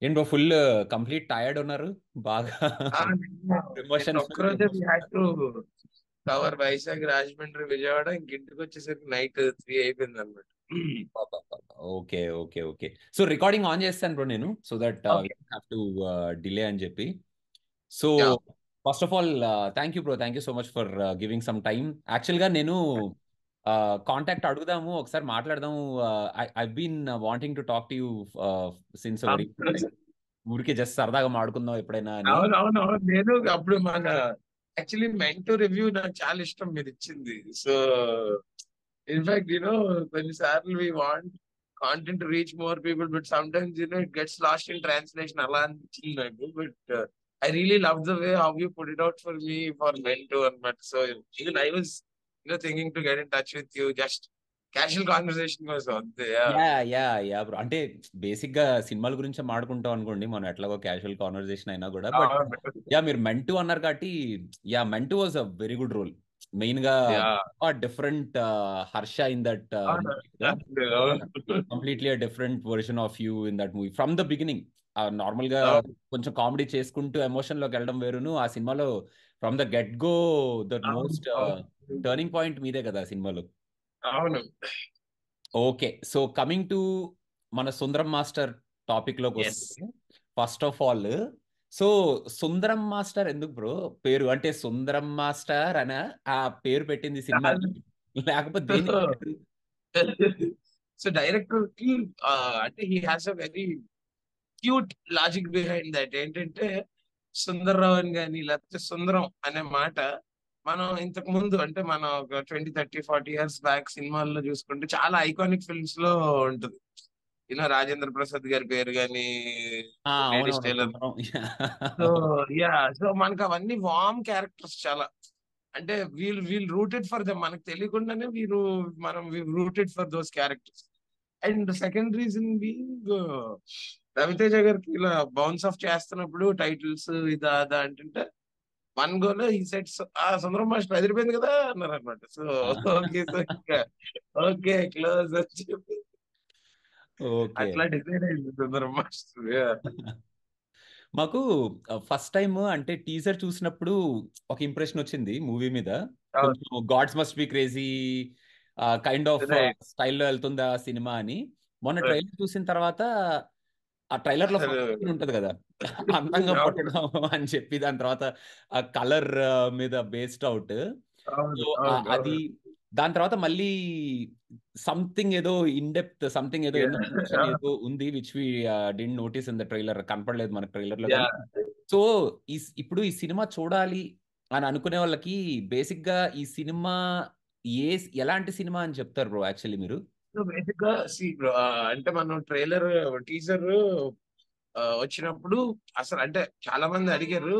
ఏంటి bro full complete tired ఉన్నారు బాగా ఎమోషన్స్ ఒక్కరోజే we had to cover Vizag Rajahmundry Vijayawada ఇంక ఇంటికి వచ్చేసరికి నైట్ త్రీ అయిపోయింది అనమాట okay okay okay so recording on చేస్తాను బ్రో నేను so that Okay. Have to delay అని చెప్పి so Yeah. First of all thank you bro thank you so much for giving some time యాక్చువల్గా నేను contact అడుగుదాము ఒకసారి మాట్లాడదాము I been wanting to talk to you since very ఊరికే just సరదాగా మాడుకుందాం ఎప్పుడైనా అని అవును అవును అవును నేను అప్పుడు మన యాక్చువల్లీ మెంటో రివ్యూ నాకు చాలా ఇష్టం మీరు ఇచ్చింది సో ఇన్ఫాక్ట్ యూనో కొన్నిసార్లు we want content reach more people but some times you know it gets lost in translation అలా అనిపించింది నాకు but I really love the way how you put it out for me for మెంటో అనమాట so even I was you know thinking to get in touch with you just casual conversation కోసం అంతే yeah. Yeah yeah yeah bro అంటే basic గా సినిమాల గురించి మాడుకుంటాం అనుకోండి మనం ఎట్లాగో క్యాజువల్ కాన్వర్సేషన్ అయినా కూడా బట్ అవును. యా మీరు మెంటు అన్నారు కాబట్టి యా మెంటు was a very good role main గా Yeah. Different Harsha in that అవును. అవును. Completely different version of you in that movie from the beginning normal గా అవును. కొంచెం కామెడీ చేసుకుంటూ ఎమోషన్ లోకి వెళ్ళడం వేరును ఆ సినిమాలో from the get go the అవును. మోస్ట్ అవును. టర్నింగ్ పాయింట్ మీదే కదా ఆ సినిమాలో అవును ఓకే సో కమింగ్ టు మన సుందరం మాస్టర్ టాపిక్ లోకి Yes. వస్తే first of all so Sundaram master ఎందుకు బ్రో పేరు అంటే సుందరం మాస్టర్ అని ఆ పేరు పెట్టింది సినిమా లేకపోతే దేనికి పెట్టారు? సో డైరెక్టర్ కి ఆ, అంటే he has a very cute logic behind that ఏంటంటే సుందర్రావు అని కానీ లేకపోతే సుందరం అనే మాట మనం ఇంతకు ముందు అంటే మనం ఒక twenty thirty forty years back సినిమాల్లో చూసుకుంటే చాలా ఐకానిక్ ఫిల్మ్స్ లో ఉంటుంది యూనో రాజేంద్ర ప్రసాద్ గారి పేరు కానీ ఆ, లేడీస్ అవునవును, tailor Sundaram. So yeah so మనకు అవన్నీ వామ్ క్యారెక్టర్స్ చాలా అంటే we'll we'll rooted for them మనకు తెలియకుండానే వీరు మనం rooted for those characters and second reason being Raviteja గారికి ఇలా బౌన్స్ ఆఫ్ చేస్తున్నప్పుడు టైటిల్స్ ఇదా అదా అంటుంటే వన్ గోలో ఈ సెట్స్ ఆ సుందరం మాస్టర్ ఎదిరిపోయింది కదా అన్నారు అనమాట so okay so okay close అని చెప్పి ఓకే అట్లా డిసైడ్ అయింది సుందరం మాస్టర్ Yeah. మాకు ఫస్ట్ టైం అంటే టీజర్ చూసినప్పుడు ఒక ఇంప్రెషన్ వచ్చింది మూవీ మీద అవును. కొంచెం Gods Must Be Crazy kind of Right. స్టైల్లో వెళ్తుందా సినిమా అని మొన్న Right. ట్రైలర్ చూసిన తర్వాత ఆ ట్రైలర్ లో అసలు- first scene ఉంటది కదా అందంగా అవును. పుట్టడం అని చెప్పి దాని తర్వాత ఆ కలర్ మీద బేస్డ్ అవుట్ అవును, సో అవును, అది దాని తర్వాత మళ్ళీ సంథింగ్ ఏదో ఇన్ డెప్త్ సంథింగ్ ఏదో Yeah. emotion ఏదో ఉంది which we didn't notice in the trailer కనపడలేదు మన ట్రైలర్ లో Yeah. కానీ సో ఈ ఇప్పుడు ఈ సినిమా చూడాలి అని అనుకునే వాళ్ళకి బేసిక్ గా ఈ సినిమా ఏ ఎలాంటి సినిమా అని చెప్తారు బ్రో యాక్చువల్లీ మీరు సో బేసిక్ గా సి అంటే మనం ట్రైలర్ టీజర్ వచ్చినప్పుడు అసలు అంటే చాలా మంది అడిగారు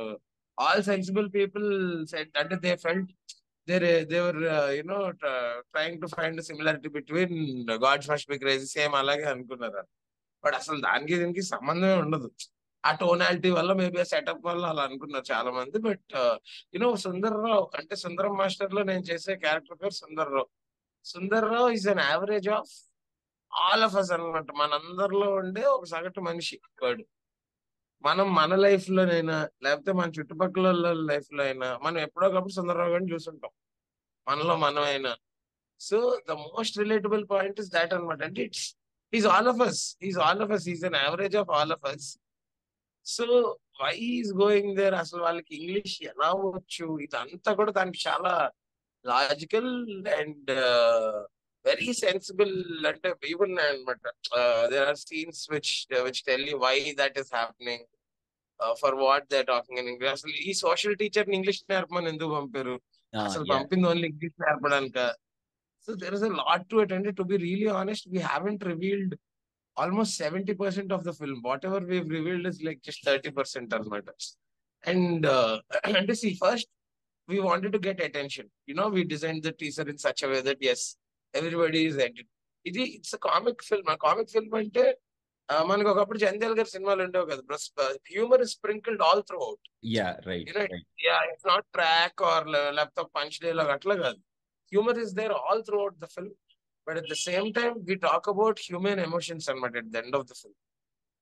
ఆల్ సెన్సిబుల్ పీపుల్ సెట్ అంటే they felt there they were you know trying to find similarity between Gods Must Be Crazy same అలాగే అనుకున్నారు బట్ అసలు దానికి దీనికి సంబంధమే ఉండదు ఆ టోనాలిటీ వల్ల మేబీ ఆ సెటప్ వల్ల అలా అనుకున్నారు చాలా మంది బట్ యునో సుందర్రావు అంటే సుందరం మాస్టర్ లో నేను చేసే క్యారెక్టర్ పేరు Sundarrao Sundarrao is an average of all of us అనమాట మనందరిలో ఉండే ఒక సగటు మనిషి వాడు మనం మన లైఫ్ లోనైనా లేకపోతే మన చుట్టుపక్కల లైఫ్ లో అయినా మనం ఎప్పుడో ఒకప్పుడు సుందరరావు గారిని చూసుంటాం మనలో మనమైనా so the most relatable point is that అనమాట అంటే it's is all of us is all of us is an average of all of us so why is going there అసలు వాళ్ళకి ఇంగ్లీష్ ఎలా వచ్చు ఇదంతా కూడా దానికి చాలా లాజికల్ అండ్ వెరీ సెన్సిబుల్ అంటే ఈవెన్ అనమాట there are scenes which which tell you why that is happening for what they talking in English అసలు ఈ సోషల్ టీచర్ ఇంగ్లీష్ నేర్పమని ఎందుకు పంపారు అసలు పంపింది ఓన్లీ ఇంగ్లీష్ నేర్పడానిక so there is a lot to at అంటే to be really honest we haven't revealed almost seventy percent of the film whatever we revealed is like just thirty percent అనమాట and అంటే see first we wanted to get attention. You know, we designed the teaser in such a way that yes, everybody is entered. ఇది it's comic film ఆ comic film అంటే మనకు ఒకప్పుడు జంధ్యాల గారి సినిమాలు ఉండేవి కదా humour sprinkled all throughout yeah right yeah it's not track or లేకపోతే పంచ్ డైలాగ్ అట్లా కాదు humour is there all throughout the film but at the same time we talk about human emotions అనమాట at the end of the film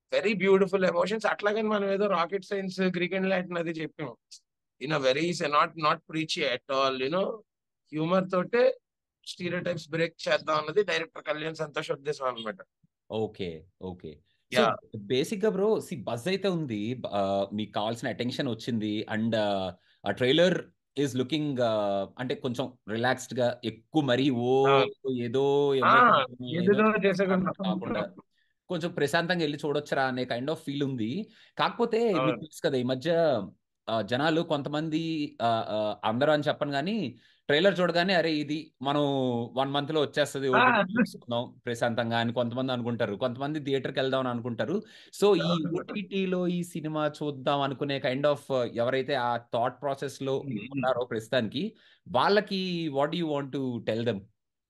very beautiful emotions అట్లాగని మనం ఏదో rocket science Greek and Latin అది చెప్పాం in very not not preach at all you know humour తోటే stereotypes break చేద్దాం అన్నది director Kalyan Santosh ఉద్దేశం అనమాట okay okay so yeah basic గా బ్రో సి బజ్ అయితే ఉంది ఆ, మీకు కావాల్సిన అటెన్షన్ వచ్చింది అండ్ ఆ ట్రైలర్ ఈజ్ లుకింగ్ అంటే కొంచెం రిలాక్స్డ్ గా ఎక్కువ మరీ ఓ ఏదో ఆ, ఎమోషన్ ఏదో ఏదేదో చేసేకుండా కాకుండా కొంచెం ప్రశాంతంగా వెళ్ళి చూడొచ్చరా అనే కైండ్ ఆఫ్ ఫీల్ ఉంది కాకపోతే మీకు అవును తెలుసు కదా ఈ మధ్య ఆ, జనాలు కొంతమంది ఆ, ఆ, అందరూ అని చెప్పను కానీ ట్రైలర్ చూడగానే అరే ఇది మనం వన్ మంత్ లో వచ్చేస్తుంది ఆ, ఓటీటీ చూసుకుందాం ప్రశాంతంగా అని కొంతమంది అనుకుంటారు కొంతమంది థియేటర్కి వెళ్దాం అని అనుకుంటారు సో ఈ ఓటీటీలో ఈ సినిమా చూద్దాం అనుకునే కైండ్ ఆఫ్ ఎవరైతే ఆ థాట్ ప్రాసెస్ లో ఉన్నారో ప్రస్తుతానికి వాళ్ళకి what you want to tell them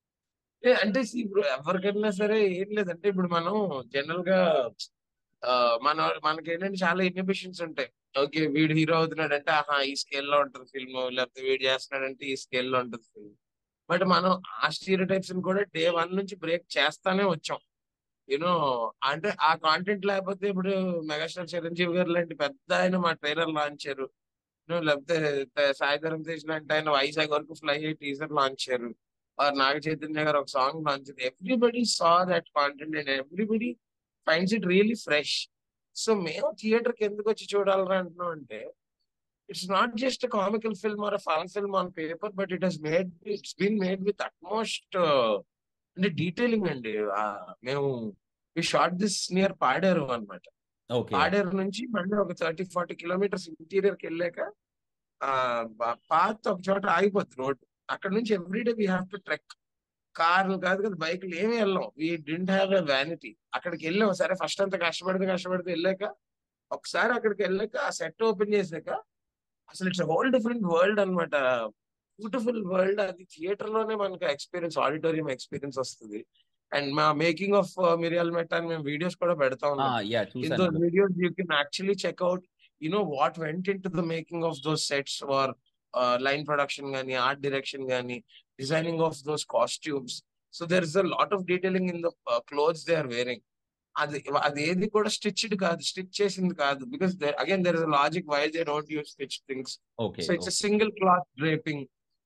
ఏ, అంటే see bro, ఎవరికైనా సరే ఏం లేదంటే ఇప్పుడు మనం జనరల్ గా ఆ, మన మనకి ఏంటంటే చాలా ఇన్హిబిషన్స్ ఉంటాయి ఓకే వీడు హీరో అవుతున్నాడు అంటే ఆహా ఈ స్కేల్ లో ఉంటుంది ఫిల్మ్ లేకపోతే వీడు చేస్తున్నాడంటే ఈ స్కేల్ లో ఉంటుంది ఫిల్మ్ బట్ మనం ఆ స్టీరియో టైప్స్ కూడా డే వన్ నుంచి బ్రేక్ చేస్తానే వచ్చాం యూనో అంటే ఆ కాంటెంట్ లేకపోతే ఇప్పుడు మెగాస్టార్ చిరంజీవి గారు లాంటి పెద్ద ఆయన మా ట్రైలర్ లాంచ్ చేయరు you know, లేకపోతే త- సాయి ధరమ్ తేజ్ లాంటి ఆయన వైజాగ్ వరకు ఫ్లై అయ్యి టీజర్ లాంచ్ చేయరు ఆర్ నాగ చైతన్య గారు ఒక సాంగ్ లాంచ్ చేశారు everybody saw that content and everybody finds it really fresh so మేము థియేటర్ కి ఎందుకు వచ్చి చూడాలని అంటున్నాం అంటే it's not just comical film or fun film on paper but it has made it's been made with utmost అంటే detailing అండి ఆ, మేము we shot this near Paderu అన్నమాట ఓకే పాడేరు నుంచి మళ్ళీ ఒక థర్టీ ఫార్టీ కిలోమీటర్స్ ఇంటీరియర్ కి వెళ్ళాక ఆ బ- పాత్ ఒక చోట ఆగిపోద్ది రోడ్ అక్కడ నుంచి everyday we have to trek కార్లు కాదు కదా బైక్లు ఏమి వెళ్ళాం we didn't have a vanity అక్కడికి వెళ్ళాం సరే ఫస్ట్ అంతా కష్టపడితే కష్టపడితే వెళ్ళాక ఒకసారి అక్కడికి వెళ్ళాక ఆ సెట్ ఓపెన్ చేసాక అసలు ఇట్స్ హోల్ డిఫరెంట్ వరల్డ్ అన్నమాట బ్యూటిఫుల్ వరల్డ్ అది థియేటర్ లోనే మనకు ఎక్స్పీరియన్స్ ఆడిటోరియం ఎక్స్పీరియన్స్ వస్తుంది అండ్ మా మేకింగ్ ఆఫ్ మిరియల్ మెట్ అని మేము వీడియోస్ కూడా పెడతా ఉన్నాం యా in చూసాను those videos you can actually check out you know what went into the making of those sets or uh, line production gani art direction gani designing of those costumes so there is a lot of detailing in the uh, clothes they are wearing అది అది ఏది కూడా stitched కాదు stitch చేసింది కాదు because again there is a logic why they don't use stitch things okay so it's single cloth draping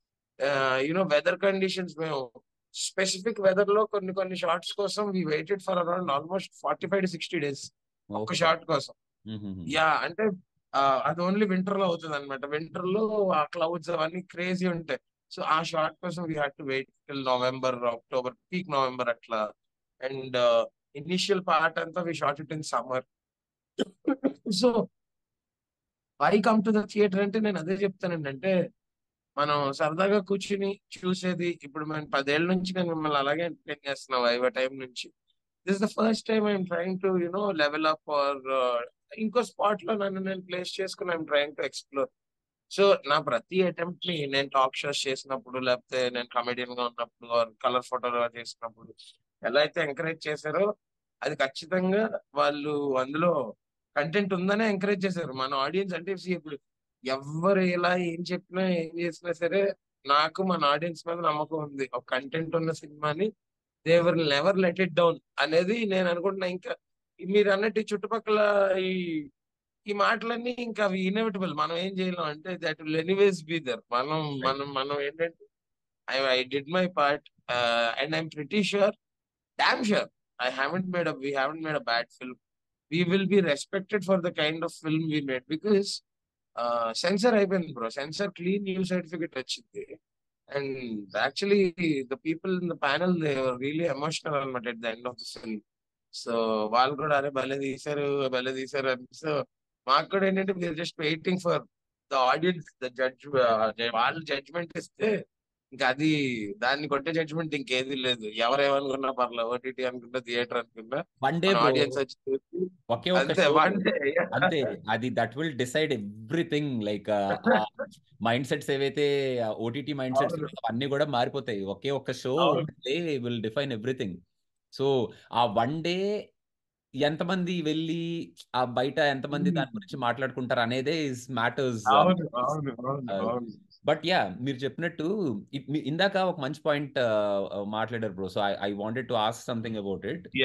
you know weather conditions మేము specific weather లో కొన్ని కొన్ని షార్ట్స్ కోసం we waited for around almost forty five to sixty days ఒక్క okay shot కోసం yeah అంటే ఆ, అది ఓన్లీ వింటర్ లో అవుతుంది అనమాట వింటర్ లో ఆ క్లౌడ్స్ అవన్నీ క్రేజీ ఉంటాయి సో ఆ షార్ట్ కోసం we had to wait till November October peak November అట్లా అండ్ ఇనిషియల్ పార్ట్ అంతా we shot it in summer so I come to the theatre అంటే నేను అదే చెప్తానండి అంటే మనం సరదాగా కూర్చుని చూసేది ఇప్పుడు మనం పదేళ్ల నుంచి నేను మిమ్మల్ని అలాగే ఎంటర్టైన్ చేస్తున్నాం ఐవ టైం నుంచి this the first time I'm trying to you know level up or ఇంకో స్పాట్ లో నన్ను నేను ప్లేస్ చేసుకుని I'm trying to explore so నా ప్రతి అటెంప్ట్ ని నేను టాక్ షోస్ చేసినప్పుడు లేకపోతే నేను కమెడియన్ గా ఉన్నప్పుడు కలర్ ఫోటోలు చేసినప్పుడు ఎలా అయితే ఎంకరేజ్ చేశారో అది ఖచ్చితంగా వాళ్ళు అందులో కంటెంట్ ఉందనే ఎంకరేజ్ చేశారు మన ఆడియన్స్ అంటే see ఇప్పుడు ఎవరు ఎలా ఏం చెప్పినా ఏం చేసినా సరే నాకు మన ఆడియన్స్ మీద నమ్మకం ఉంది ఒక కంటెంట్ ఉన్న సినిమాని they were never let it down అనేది నేను అనుకుంటున్నా ఇంకా మీరు అన్నట్టు ఈ చుట్టుపక్కల ఈ ఈ మాటలన్నీ ఇంకా అవి ఇన్ఎవిటబుల్ మనం ఏం చేయలేం అంటే that will anyways be there మనం మనం మనం ఏంటంటే I I did my part and I'm pretty sure damn sure I haven't made a we haven't made a bad film we will be respected for the kind of film we made because censor అయిపోయింది bro censor clean U certificate వచ్చింది and actually the people in the panel they really emotional అనమాట at the end of the film so వాళ్ళు కూడా అరే భలే తీశారు భలే తీశారు అని సో మాకు కూడా ఏంటంటే we're just waiting for the audience the judge వాళ్ళు జడ్జ్మెంట్ ఇస్తే ఇంకా అది దాన్ని కొట్టే జడ్జ్మెంట్ ఇంకేది లేదు ఎవరేమనుకున్నా పర్లేదు ఓటీటీ అనుకున్నా థియేటర్ అనుకున్నా వన్ డే మన ఆడియన్స్ వచ్చి చూసి ఒకే ఒక్క అంతే షో వన్ డే అంతే అది that will decide everything like mindsets ఏవైతే ఓటీటీ మైండ్ సెట్స్ అవును అవన్నీ కూడా మారిపోతాయి ఒకే ఒక్క షో అవును day will define everything so ఆ వన్ డే ఎంతమంది వెళ్ళి ఆ బయట ఎంతమంది దాని గురించి మాట్లాడుకుంటారు అనేదే ఇస్ మ్యాటర్స్ అవును అవును అవును అవును బట్ యా మీరు చెప్పినట్టు ఇ- మీ- ఇందాక ఒక మంచి పాయింట్ మాట్లాడారు bro so I I wanted to ask something about it Yeah.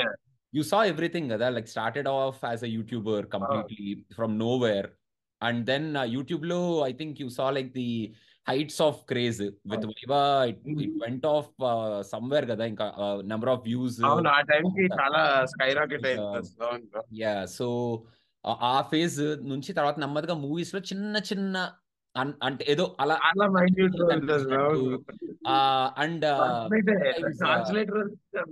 you saw everything కదా like started off as a YouTuber completely from nowhere and then uh, YouTube లో I think you saw like the heights of craze with Viva it, it went off uh, somewhere కదా ఇంకా uh, number of views అవును ఆ time కి uh, చాలా sky rocket ఇంకా అయింది అవును bro. యా సో ఆ ఫేజ్ నుంచి తర్వాత నెమ్మదిగా మూవీస్ లో చిన్న చిన్న అన్- అంటే ఏదో అలా చాలా మైన్యూట్ రోల్ కనిపించినట్టు and translate role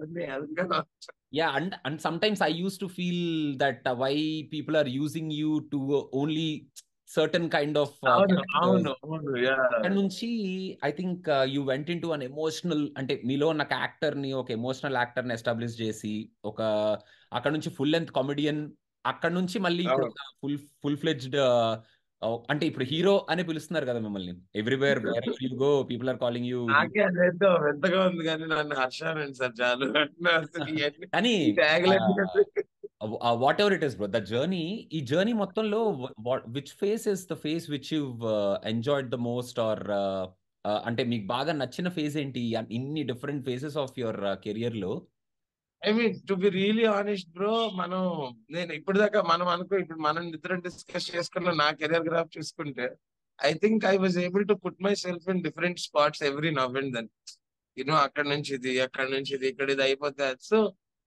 yeah and and some times I use to feel that why people are using you to only certain kind of అవును అవును అవును యా అక్కడ నుంచి I think you went in to an emotional అంటే మీలో ఉన్న actor ని ఒక ఎమోషనల్ యాక్టర్ ని ఎస్టాబ్లిష్ చేసి ఒక అక్కడ నుంచి ఫుల్ లెంత్ కామెడియన్ అక్కడ నుంచి మళ్ళీ ఇప్పుడు అవును. ఫుల్ ఫుల్ ఫ్లెడ్జ్డ్ అంటే ఇప్పుడు హీరో అని పిలుస్తున్నారు కదా మిమ్మల్ని everywhere where you go people are calling you నాకే అదేంటో వింతగా ఉంది కానీ నన్ను హర్షానండి సార్ చాలు అసలు ఇవన్నీ కానీ ఈ tagline whatever it is bro the journey ఈ జర్నీ మొత్తంలో which phase is the phase which you enjoyed the most or అంటే మీకు బాగా నచ్చిన ఫేజ్ ఏంటి అన్- ఇన్ని different phases of your career లో I mean to be really honest bro మనం నేను ఇప్పుడు దాకా మనం అనుకో ఇప్పుడు మనం ఇద్దరం డిస్కస్ చేసుకున్న నా కెరియర్ గ్రాఫ్ చూసుకుంటే I think I was able to put myself in different spots every now and then you know అక్కడ నుంచి ఇది అక్కడ నుంచి ఇది ఇక్కడ ఇది అయిపోతే so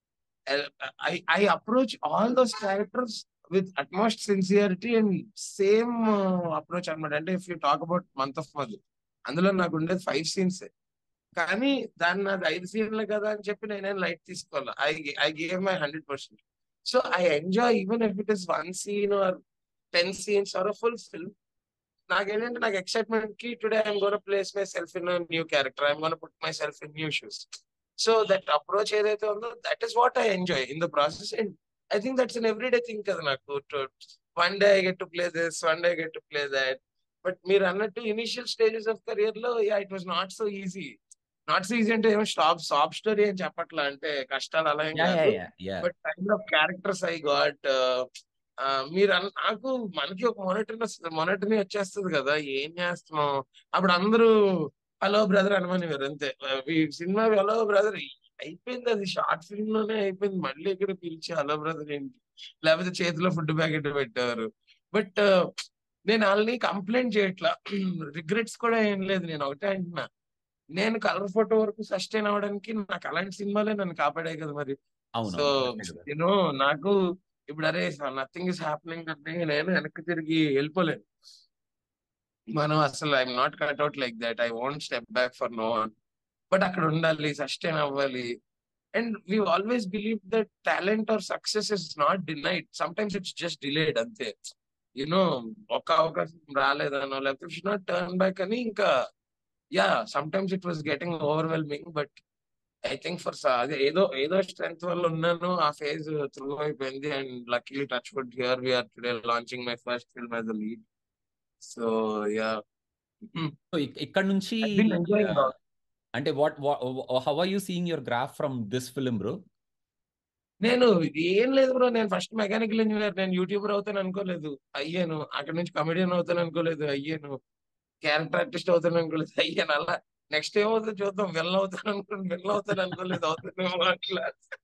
I I approach all those characters with utmost sincerity and same approach అనమాట అంటే if you talk about month of Madhu అందులో నాకు ఉండేది ఫైవ్ సీన్స్ కానీ దాన్ని నాది ఐదు సీన్లు కదా అని చెప్పి నేనేం లైట్ తీసుకోవాలి I I gave my hundred percent so I enjoy even if it is one scene or ten scenes or full film నాకేంటంటే నాకు ఎక్సైట్మెంట్ కి today I'm gonna place myself in new character I'm gonna put myself in new shoes so that approach ఏదైతే ఉందో that is what I enjoy in the process and I think that's an every day thing కదా నాకు one day I get to play this one day get to play that but మీరు అన్నట్టు initial stages of career లో yeah it was not so easy not so easy అంటే ఏమో stop సాఫ్ story అని చెప్పట్లా అంటే కష్టాలు అలా ఏం కాదు but kind of characters I got మీరు అన్- నాకు మనకి ఒక మొనటని మొనటని వచ్చేస్తుంది కదా ఏం చేస్తున్నాం అప్పుడు అందరూ హలో బ్రదర్ అనమని వేరు అంతే ఈ సినిమా హలో బ్రదర్ అయిపోయింది అది షార్ట్ ఫిల్మ్ లోనే అయిపోయింది మళ్ళీ ఇక్కడ పిలిచి హలో బ్రదర్ ఏంటి లేకపోతే చేతిలో ఫుడ్ ప్యాకెట్ పెట్టారు బట్ నేను వాళ్ళని కంప్లైంట్ చేయట్లా రిగ్రెట్స్ కూడా ఏం లేదు నేను ఒకటే అంటున్నా నేను కలర్ ఫోటో వరకు సస్టైన్ అవడానికి నాకు అలాంటి సినిమాలే నన్ను కాపాడాయి కదా మరి అవును సో యూనో నాకు ఇప్పుడు అరే నథింగ్ ఇస్ హ్యాపెనింగ్ అంటే నేను వెనక్కి తిరిగి వెళ్ళిపోలేను మనం అసలు I'm not cut out like that I want step back for no one but అక్కడ ఉండాలి సస్టైన్ అవ్వాలి and we always believe that talent or success is not denied sometimes it's just delayed అంతే యూనో ఒక అవకాశం రాలేదనో లేకపోతే should not turn back అని ఇంకా yeah sometimes it was getting overwhelming but I think for అదే ఏదో ఏదో strength వల్ల ఉన్నాను ఆ ఫేజ్ త్రూ అయిపోయింది and luckily touch wood here we're today launching my first film as a lead so yeah so ఇక్కడ నుంచి uh, అంటే what how are you seeing your graph from this film bro నేను ఏం లేదు bro నేను first mechanical engineer నేను YouTuber అవుతాను అనుకోలేదు అయ్యాను అక్కడ నుంచి కమెడియన్ అవుతాను అనుకోలేదు అయ్యాను క్యారెక్టర్ ఆర్టిస్ట్ అవుతాను అనుకోలేదు అయ్యాను అలా నెక్స్ట్ ఏమవుతుందో చూద్దాం వెళ్ళ అవుతాను అనుకోండి వెళ్ళ అవుతాను అనుకోలేదు అవుతానేమో అట్లా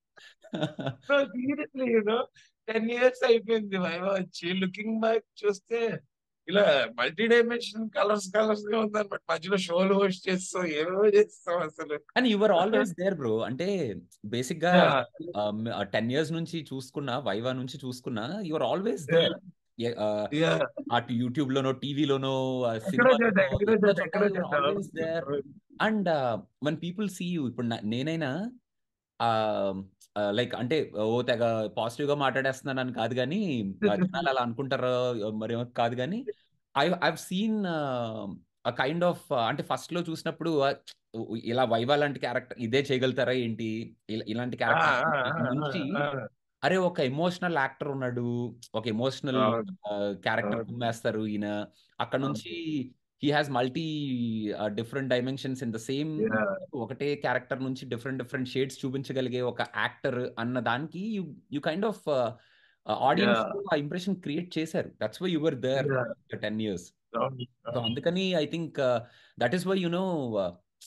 సీరియస్లీ యూనో టెన్ ఇయర్స్ అయిపోయింది వైవా వచ్చి లుకింగ్ బ్యాక్ చూస్తే ఇలా మల్టీ డైమెన్షన్ కలర్స్ కలర్స్ గా ఉందన్నమాట మధ్యలో షోలు హోస్ట్ చేస్తాం ఏమేమో చేస్తాం అసలు కానీ యువర్ ఆల్వేస్ దేర్ బ్రో అంటే బేసిక్ గా Yeah. టెన్ ఇయర్స్ నుంచి చూసుకున్నా వైవా నుంచి చూసుకున్నా యువర్ ఆల్వేస్ దేర్ Yeah. అటు యూట్యూబ్ లోనో టీవీలోనో ఎక్కడో చోట ఎక్కడో చోట ఎక్కడో చోట always there and one people see you ఇప్పుడు నా- నేనైనా లైక్ అంటే ఓ తెగ పాజిటివ్ గా మాట్లాడేస్తున్నాను అని కాదు కానీ జనాలు అలా అనుకుంటారో మరేమో కాదు కానీ I have seen a kind of అంటే ఫస్ట్ లో చూసినప్పుడు ఆ, ఇలా వైవా లాంటి క్యారెక్టర్ ఇదే చేయగలుగుతారా ఏంటి ఇలా- ఇలాంటి క్యారెక్టర్ నుంచి అరే ఒక ఎమోషనల్ యాక్టర్ ఉన్నాడు ఒక ఎమోషనల్ అవును. క్యారెక్టర్ అవును. కుమ్మేస్తారు ఈయన అక్కడ నుంచి he has multi different dimensions in the same Yeah. ఒకటే క్యారెక్టర్ నుంచి డిఫరెంట్ డిఫరెంట్ షేడ్స్ చూపించగలిగే ఒక యాక్టర్ అన్న దానికి you you kind of audience ఆ ఇంప్రెషన్ క్రియేట్ చేశారు that's why you're there Yeah. Ten years అవును. సో అందుకని I think that is why you know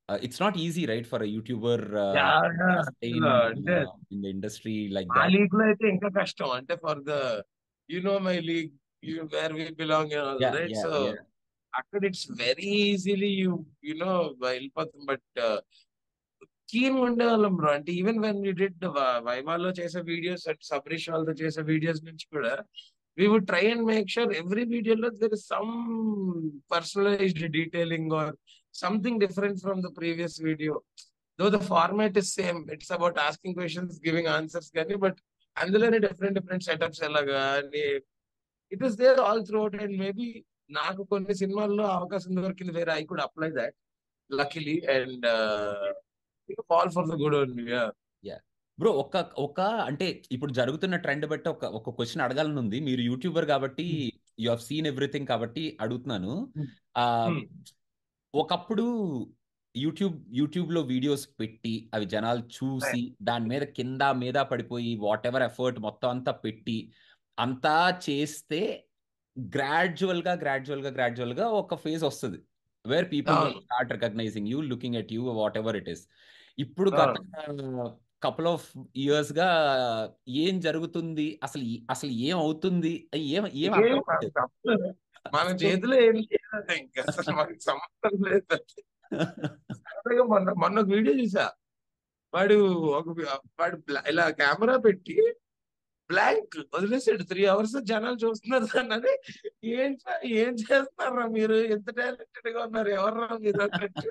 it's not easy right for YouTuber yeah yeah stay in, అసలు అంటే uh, in the industry like ఆ that. League లో అయితే ఇంకా కష్టం అంటే for the you know my league you where we belong Yeah, right yeah, so yeah. అక్కడ it's very easily you you know వెళ్ళిపోతుంది బట్ కీన్ ఉండేవాళ్ళం బ్రో అంటే ఈవెన్ వెన్ వి డిడ్ వైవాలో చేసే వీడియోస్ అండ్ సబ్రిష్ వాళ్ళతో చేసే వీడియోస్ నుంచి కూడా we would try and make sure every video లో there is some personalized detailing or something different from the previous video though the format is same it's about asking questions giving answers కానీ but అందులోనే different different setups ఎలాగా అని it was there all throughout and maybe నాకు కొన్ని సినిమాల్లో అవకాశం దొరికింది వేరే I could apply that luckily and fall for the good only bro ఒక ఒక అంటే ఇప్పుడు జరుగుతున్న ట్రెండ్ బట్టి ఒక ఒక క్వశ్చన్ అడగాలని ఉంది మీరు యూట్యూబర్ కాబట్టి యు హావ్ సీన్ ఎవ్రీథింగ్ కాబట్టి అడుగుతున్నాను Hmm. ఆ Hmm. ఒకప్పుడు యూట్యూబ్ యూట్యూబ్ లో వీడియోస్ పెట్టి అవి జనాలు చూసి దాని మీద కింద మీద పడిపోయి వాట్ ఎవర్ ఎఫర్ట్ మొత్తం అంతా పెట్టి అంతా చేస్తే గ్రాడ్యువల్ గా గ్రాడ్యువల్ గా గ్రాడ్యువల్ గా ఒక ఫేజ్ వస్తుంది వేర్ పీపుల్ అవును. Start recognizing you looking at you whatever it is ఇప్పుడు గత కపుల్ ఆఫ్ ఇయర్స్ గా ఏం జరుగుతుంది అసలు ఈ- అసలు ఏం అవుతుంది ఏం ఏం ఏం అర్థం మన కావట్లేదు. తప్పలేదు. మన చేతిలో ఏం లేదు ఇంకా అసలు మనకి సంబంధం లేదు సరదాగా మొన్న మొన్న ఒక వీడియో చూసా వాడు ఒక వి- వాడు బ్లా- ఇలా కెమెరా పెట్టి బ్లాంక్ వదిలేసాడు త్రీ అవర్స్ జనాలు చూస్తున్నారు దాన్ని ఏం చే- ఏం చేస్తున్నారా మీరు ఎంత టాలెంటెడ్ గా ఉన్నారు ఎవర్రా మీరు అన్నట్టు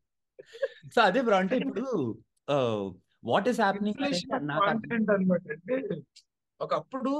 సో అదే బ్రో అంటే ఇప్పుడు what is happening inflation of నాకు అర్థం కాంటెంట్ అనమాట అంటే ఒకప్పుడు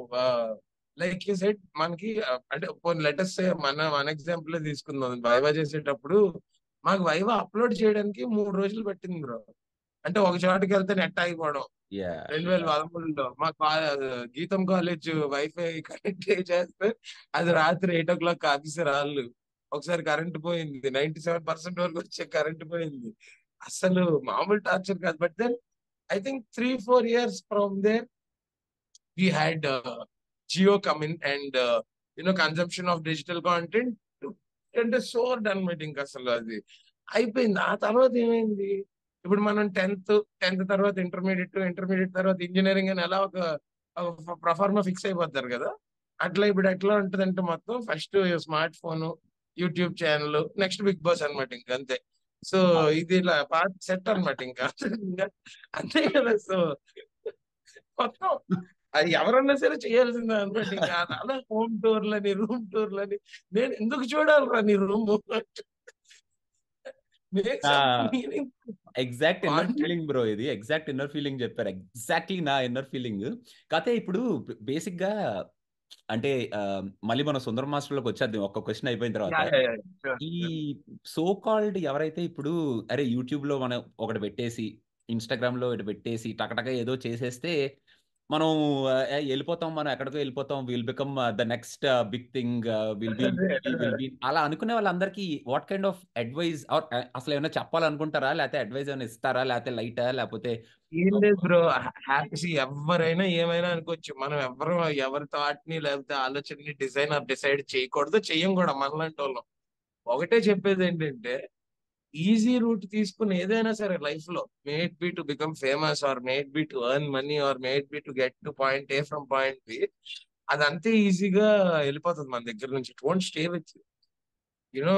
లైక్ యూ సెట్ మనకి ఆ, అంటే లెటెస్ట్ మన మన ఎగ్జాంపుల్ తీసుకుందాం వైవా చేసేటప్పుడు మాకు వైవా అప్లోడ్ చేయడానికి మూడు రోజులు పట్టింది బ్రో అంటే ఒక చోటుకి వెళ్తే నెట్ ఆగిపోవడం యా రెండు వేల పదమూడులో మా కా- గీతం కాలేజ్ వైఫై కనెక్ట్ చేస్తే అది రాత్రి ఎయిట్ ఓ క్లాక్ ఆఫీసర్ వాళ్ళు ఒకసారి కరెంట్ పోయింది నైన్టీ సెవెన్ పర్సెంట్ వరకు వచ్చే కరెంట్ పోయింది అసలు మామూలు టార్చర్ కాదు but then I think three four years from there we had Jio coming and you know consumption of digital content అంటే సోర్డ్ అనమాట ఇంకా అసలు అది అయిపోయింది ఆ తర్వాత ఏమైంది ఇప్పుడు మనం టెన్త్ టెన్త్ తర్వాత ఇంటర్మీడియట్ ఇంటర్మీడియట్ తర్వాత ఇంజనీరింగ్ అని ఎలా ఒక ప్రఫార్మా ఫిక్స్ అయిపోతారు కదా అట్లా ఇప్పుడు ఎట్లా ఉంటదంటే మొత్తం first smartphone YouTube channel next Bigg Boss అన్నమాట ఇంకా అంతే సో ఇది ఇలా పాత సెట్ అన్నమాట ఇంకా ఇంకా అంతే కదా సో మొత్తం అది ఎవరన్నా సరే చేయాల్సిందే అనమాట ఇంకా అలా హోమ్ టూర్లని రూమ్ టూర్లని నేను ఎందుకు చూడాలిరా నీ room meaning exact inner Content- feeling bro ఇది ఎగ్జాక్ట్ ఇన్నర్ ఫీలింగ్ చెప్పారు ఎగ్జాక్ట్లీ నా ఇన్నర్ ఫీలింగ్ కాకపోతే ఇప్పుడు బేసిక్ గా అంటే ఆ, మళ్ళీ మన సుందర మాస్టర్ లోకి వచ్చేద్దాం ఒక్క క్వశ్చన్ అయిపోయిన తర్వాత ఈ సో కాల్డ్ ఎవరైతే ఇప్పుడు అరే యూట్యూబ్ లో మనం ఒకటి పెట్టేసి ఇన్స్టాగ్రామ్ లో ఇటు పెట్టేసి టకటక ఏదో చేసేస్తే మనం ఆ, ఏ, వెళ్ళిపోతాం మనం ఎక్కడికో వెళ్ళిపోతాం will become the next big thing will be will be అలా అనుకునే వాళ్ళందరికీ what kind of advice or అసలు ఏమైనా చెప్పాలనుకుంటారా లేకపోతే అడ్వైజ్ ఏమైనా ఇస్తారా లేకపోతే లైటా లేకపోతే ఏం లేదు బ్రో హ్యాపీ ఎవరైనా ఏమైనా అనుకోవచ్చు మనం ఎవరు ఎవరి థాట్ ని లేకపోతే ఆలోచనని డిజైన్ ఆర్ డిసైడ్ చేయకూడదు చెయ్యం కూడా మనలాంటి వాళ్ళం ఒకటే చెప్పేది ఏంటంటే ఈజీ రూట్ తీసుకుని ఏదైనా సరే లైఫ్ లో might be to become famous or might be to earn money or might be to get to point A from point B అది అంతే ఈజీగా వెళ్ళిపోతుంది మన దగ్గర నుంచి it won't stay with you know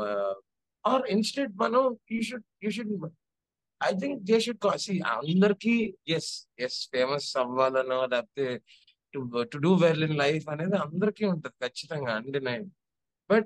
or instant మనం you should you should I think they should see అందరికి ఎస్ ఎస్ ఫేమస్ అవ్వాలనో లేకపోతే to to do well in life అనేది అందరికీ ఉంటది ఖచ్చితంగా అండి నేను బట్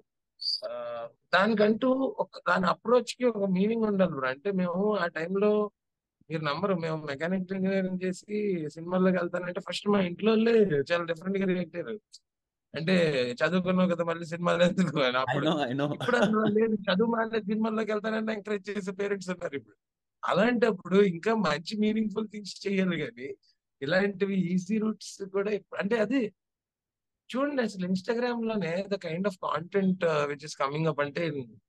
దానికంటూ ఒక దాని అప్రోచ్ కి ఒక మీనింగ్ ఉండాలి బ్రో అంటే మేము ఆ టైంలో మీరు నమ్మరు మేము మెకానికల్ ఇంజనీరింగ్ చేసి సినిమాల్లోకి వెళ్తానంటే ఫస్ట్ మా ఇంట్లో వాళ్ళే చాలా డిఫరెంట్ గా రియాక్ట్ అయ్యారు అంటే చదువుకున్నావు కదా మళ్ళీ సినిమాలు ఎందుకు అని ఐ అప్పుడు నో ఐ నో ఇప్పుడు అందులో లేదు చదువు మానే సినిమాల్లోకి వెళ్తానని ఎంకరేజ్ చేసే పేరెంట్స్ ఉన్నారు ఇప్పుడు అలాంటప్పుడు ఇంకా మంచి మీనింగ్ఫుల్ థింగ్స్ చేయాలి కానీ ఇలాంటివి ఈజీ రూట్స్ కూడా ఇప్పు- అంటే అది చూడండి అసలు ఇన్స్టాగ్రామ్ లోనే the kind of content which is coming up అంటే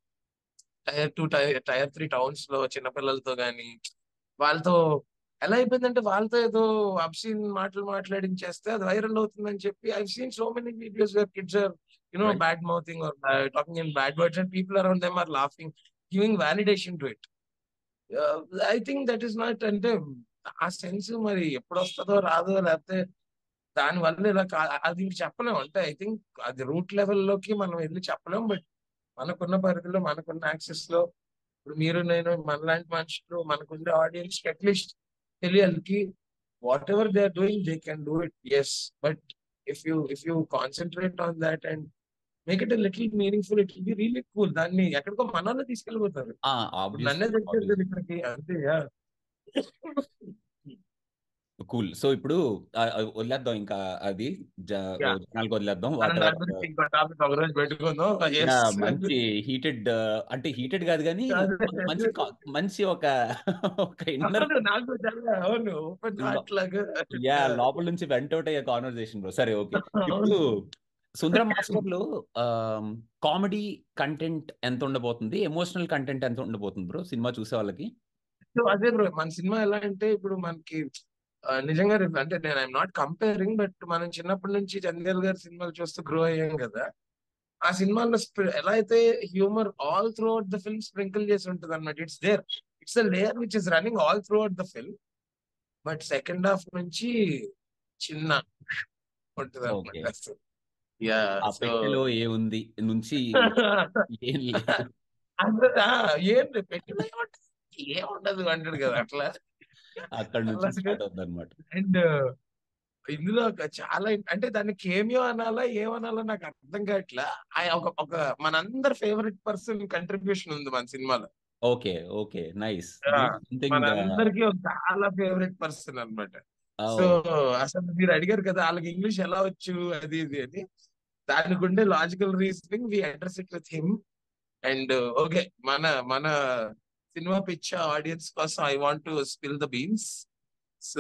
tier two tier tier three towns లో చిన్నపిల్లలతో గానీ వాళ్ళతో ఎలా అయిపోయిందంటే వాళ్ళతో ఏదో అబ్సీన్ మాటలు మాట్లాడించేస్తే అది వైరల్ అవుతుందని చెప్పి I seen so many videos where kids are you know Right. Bad mouthing or talking in bad words and people around them are laughing giving validation to it I think that is not అంటే ఆ sense మరి ఎప్పుడు వస్తుందో రాదో లేకపోతే దాని వల్ల ఇలా కా అది ఇంక చెప్పలేం అంటే ఐ థింక్ అది రూట్ లెవెల్లోకి మనం వెళ్ళి చెప్పలేం బట్ మనకున్న పరిధిలో మనకున్న యాక్సెస్ లో ఇప్పుడు మీరు నేను మనలాంటి మనుషులు మనకుండే ఆడియన్స్ అట్లీస్ట్ తెలియాలి కి whatever they are doing they can do it yes but if you if you concentrate on that and make it little meaningful it will be really cool దాన్ని ఎక్కడికో మనల్ని తీసుకెళ్ళిపోతారు ఇప్పుడు నన్నే తెచ్చేది ఇక్కడికి అంతే కూల్ సో ఇప్పుడు ఆ, ఆ, వదిలేద్దాం ఇంకా అది జ- Yeah. జనాలకు వదిలేద్దాం మనం వాట్ దాని గురించి ఇంకో టాపిక్ ఒక రోజు పెట్టుకుందాం Yes. మంచి హీటెడ్ అంటే హీటెడ్ కాదు కానీ కాదు. మంచి కా- మంచి ఒక ఒక ఇన్నర్ అవును, నాకు చాలా అవును ఓపెన్ హార్ట్ లాగా యా లోపల నుంచి వెంట అవుట్ అయ్యే కాన్వర్సేషన్ బ్రో సరే ఓకే ఇప్పుడు సుందరం మాస్టర్ లో కామెడీ కంటెంట్ ఎంత ఉండబోతుంది ఎమోషనల్ కంటెంట్ ఎంత ఉండబోతుంది బ్రో సినిమా చూసే వాళ్ళకి సో అదే బ్రో మన సినిమా ఎలా అంటే ఇప్పుడు మనకి ఆ, నిజంగా రేపు అంటే నేను ఐఎమ్ నాట్ కంపేరింగ్ బట్ మనం చిన్నప్పటి నుంచి చందేల్ గారి సినిమాలు చూస్తూ గ్రో అయ్యాం కదా ఆ సినిమాలో స్ప్రి- ఎలా అయితే humour all throughout the film sprinkle చేసి ఉంటుంది అనమాట it's there it's a layer which is running all throughout the film but second half నుంచి చిన్న ఉంటుంది Okay. అనమాట యా ఆ సో పెట్టెలో ఏముంది నుంచి ఏం లేదు అందరూ ఏం పెట్టిన ఏముండదు అంటాడు కదా అట్లా అక్కడ నుంచి అలాగే స్టార్ట్ అవుతుంది అనమాట అండ్ ఇందులో ఒక చాలా అంటే దాన్ని కేమియో అనాలా ఏమనాలా నాకు అర్థం కావట్లా ఆ ఒక ఒక మనందరి ఫేవరెట్ పర్సన్ కంట్రిబ్యూషన్ ఉంది మన సినిమాలో okay okay nice Yeah. Something మనందరికీ ఒక చాలా ఫేవరెట్ పర్సన్ అన్నమాట సో అసలు మీరు అడిగారు కదా వాళ్ళకి ఇంగ్లీష్ ఎలా వచ్చు అది ఇది అని దానికి ఉండే logical reasoning we address it with him and okay మన మన సినిమా పిచ్చ ఆడియన్స్ కోసం I want to spill the beans so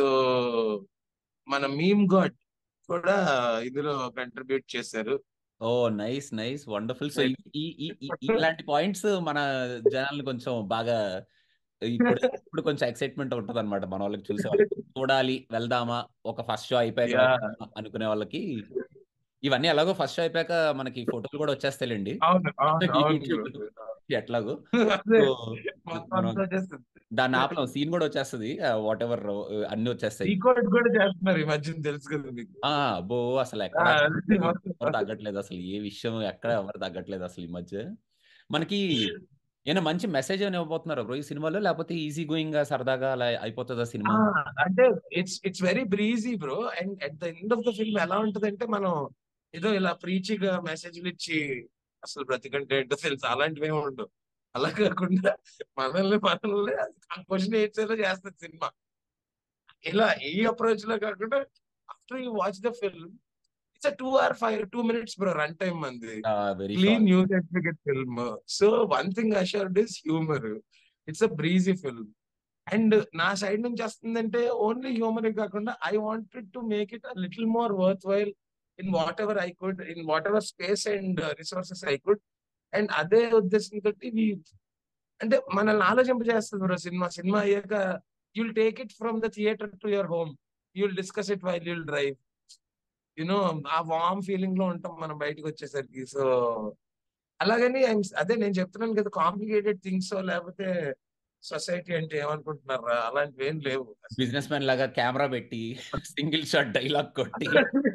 మన మీమ్ గాడ్ కూడా ఇందులో కంట్రిబ్యూట్ చేశారు oh nice nice wonderful so ఈ ఈ ఈ- ఇలాంటి పాయింట్స్ మన జనాల్ని కొంచెం బాగా ఇప్పుడు ఇప్పుడు కొంచెం ఎక్సైట్మెంట్ ఉంటది అనమాట మన వాళ్ళకి చూసే వాళ్ళకి చూడాలి వెళ్దామా ఒక ఫస్ట్ షో అయిపోయాక Yeah. వెళ్దామా అనుకునే వాళ్ళకి ఇవన్నీ ఎలాగో ఫస్ట్ షో అయిపోయాక మనకి ఫోటోలు కూడా వచ్చేస్తాయిలేండి అవును అవును అవును YouTube ఎట్లాగో అదే, సో మొత్తం మనం అంతా చేస్తుంది. దాన్ని ఆపలేం సీన్ కూడా వచ్చేస్తుంది వాట్ ఎవర్ అన్ని వచ్చేస్తాయి రికార్డ్ కూడా చేస్తున్నారు ఈ మధ్యన తెలుసు కదా మీకు ఆ బో అసలు ఎక్కడ ఆ, అది మొత్తం. ఎవరు తగ్గట్లేదు అసలు ఏ విషయం ఎక్కడ ఎవరు తగ్గట్లేదు అసలు ఈ మధ్య మనకి ఏమైనా మంచి మెసేజ్ ఏమైనా ఇవ్వబోతున్నారు బ్రో ఈ సినిమాలో లేకపోతే ఈజీ గోయింగ్ గా సరదాగా అలా అయిపోతుందా సినిమా ఆ, అంటే it's it's very breezy bro and at the end of the film ఎలా ఉంటదంటే మనం ఏదో ఇలా ప్రీచిగా మెసేజ్లు ఇచ్చి అసలు బ్రతికంటే ఏంటో తెలుసు అలాంటివి ఏమి ఉండవు అలా కాకుండా మనల్ని మనల్ని క్వశ్చన్ ఏడ్చేలా చేస్తుంది సినిమా ఇలా ఈ అప్రోచ్ లో కాకుండా after you watch the film it's two hour five two minutes bro run time మంది వెరీ క్లీన్ న్యూస్ certificate film so one thing assured is humour it's a breezy film and నా side నుంచి వస్తుందంటే only humour కాకుండా I wanted to make it little more worthwhile in whatever I could in whatever space and resources I could and అదే ఉద్దేశంతో అంటే మనల్ని ఆలోచింపజేస్తుంది bro సినిమా సినిమా అయ్యాక you'll take it from the theatre to your home you'll discuss it while you'll drive you know a warm feeling లో ఉంటాం మనం బయటకు వచ్చేసరికి సో అలాగని I'm- అదే నేను చెప్తున్నాను కదా కాంప్లికేటెడ్ థింగ్స్ లేకపోతే సొసైటీ అంటే ఏమనుకుంటున్నారా అలాంటివి ఏం లేవు బిజినెస్ మ్యాన్ లాగా కెమెరా పెట్టి సింగిల్ షాట్ డైలాగ్ కొట్టి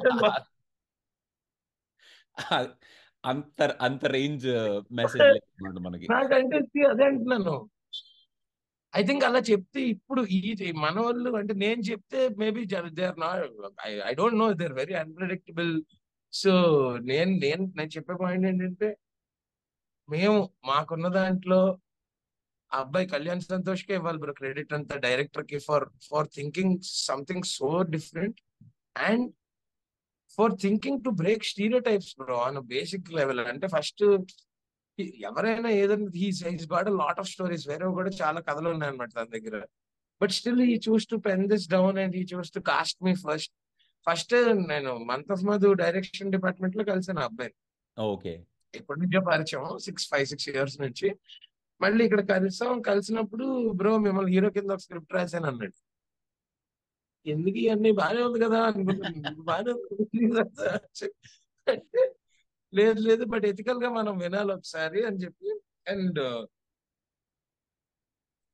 అంత అంత రేంజ్ మెసేజ్ లేదు మనకి నాకంటే see, అదే అంటున్నాను ఐ థింక్ అలా చెప్తే ఇప్పుడు ఈ మన వాళ్ళు అంటే నేను చెప్తే maybe they are not I don't know they are very unpredictable so నేను నేను నేను చెప్పే పాయింట్ ఏంటంటే మేము మాకున్న దాంట్లో ఆ అబ్బాయి కళ్యాణ్ సంతోష్ కే ఇవ్వాలి బ్రో క్రెడిట్ అంతా డైరెక్టర్ కి for for thinking something so different and for thinking to break stereotypes bro on basic level అంటే ఫస్ట్ ఎవరైనా ఏదైనా he's he's got lot of stories వేరే కూడా చాలా కథలు ఉన్నాయి అనమాట తన దగ్గర but still he chose to pen this down and he chose to cast me first first నేను month of Madhu direction department లో కలిసాను ఆ అబ్బాయి ఓకే ఎప్పటి నుంచో పరిచయం సిక్స్ ఫైవ్ సిక్స్ ఇయర్స్ నుంచి మళ్ళీ ఇక్కడ కలిసాం కలిసినప్పుడు బ్రో మిమ్మల్ని హీరో కింద ఒక స్క్రిప్ట్ రాశాను అన్నాడు ఎందుకు ఇవన్నీ బాగానే ఉంది కదా అనుకుంటున్నాను బాగానే ఉంది కదా అంటే లేదు లేదు బట్ ఎథికల్ గా మనం వినాలి ఒకసారి అని చెప్పి అండ్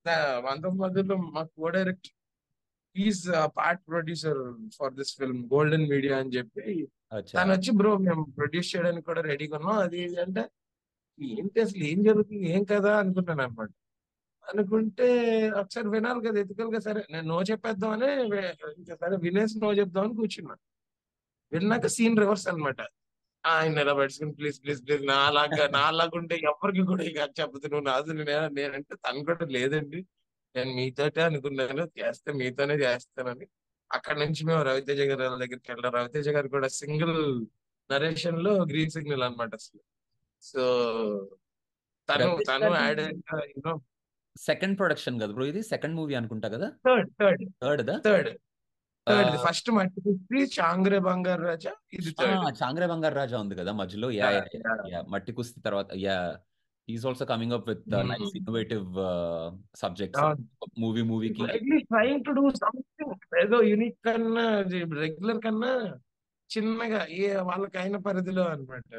వంద మధ్యలో మా co-director is part producer for this film Golden Media అని చెప్పి అచ్చా తను వచ్చి బ్రో మేము ప్రొడ్యూస్ చేయడానికి కూడా రెడీగా ఉన్నాం అది ఇది అంటే ఏంటి అసలు ఏం జరుగుతుంది ఏం కదా అనుకున్నాను అనమాట అనుకుంటే ఒకసారి వినాలి కదా ఎతికలుగా సరే నేను నో చెప్పేద్దామని వే- ఇంకా సరే వినేసి నో చెప్దామని కూర్చున్నా విన్నాక సీన్ రివర్స్ అన్నమాట ఆయన నిలబెట్టుకుని ప్లీజ్ ప్లీజ్ ప్లీజ్ నాలాగా నాలాగా ఉంటే ఎవరికి కూడా ఇక చెప్పదు నువ్వు నాదు నేను నేనంటే తను కూడా లేదండి నేను మీతోటే అనుకున్నాను చేస్తే మీతోనే చేస్తానని అక్కడ నుంచి మేము రవితేజ గారి వాళ్ళ దగ్గరికి వెళ్ళాం రవితేజ గారు కూడా సింగిల్ నరేషన్ లో గ్రీన్ సిగ్నల్ అన్నమాట అసలు సో తను రవితేజ తను గారిది యాడ్ యూనో సెకండ్ ప్రొడక్షన్ కదా బ్రో ఇది సెకండ్ మూవీ అనుకుంటా కదా థర్డ్ థర్డ్ థర్డ్ దా third third first Matti Kusthi చాంగ్రే బంగారు రాజా ఇది థర్డ్ చాంగ్రే బంగారు రాజా ఉంది కదా మధ్యలో yeah Yeah, yeah yeah. Yeah Matti Kusthi తర్వాత yeah is also coming up with Hmm. Nice innovative subjects అవును. మూవీ మూవీకి at least trying to do something ఏదో యూనిక్ కన్నా రెగ్యులర్ కన్నా చిన్నగా ఏ వాళ్ళకైన పరిధిలో అనమాట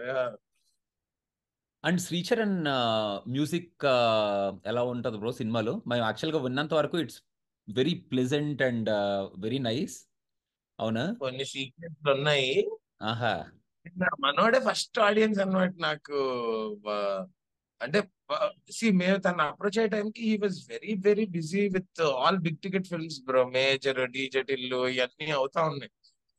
అండ్ శ్రీచరణ్ మ్యూజిక్ ఎలా ఉంటుంది బ్రో సినిమాలో మేము యాక్చువల్గా విన్నంత వరకు it's very pleasant and very nice అవునా కొన్ని సీక్వెన్స్ ఉన్నాయి ఆహా నా మనోడే ఫస్ట్ ఆడియన్స్ అన్నమాట నాకు ఆ, అంటే సి మేము తన అప్రోచ్ అయ్యే టైంకి ఈ was very very busy with all big ticket films bro major DJ Tillu ఇవన్నీ అవుతా ఉన్నాయి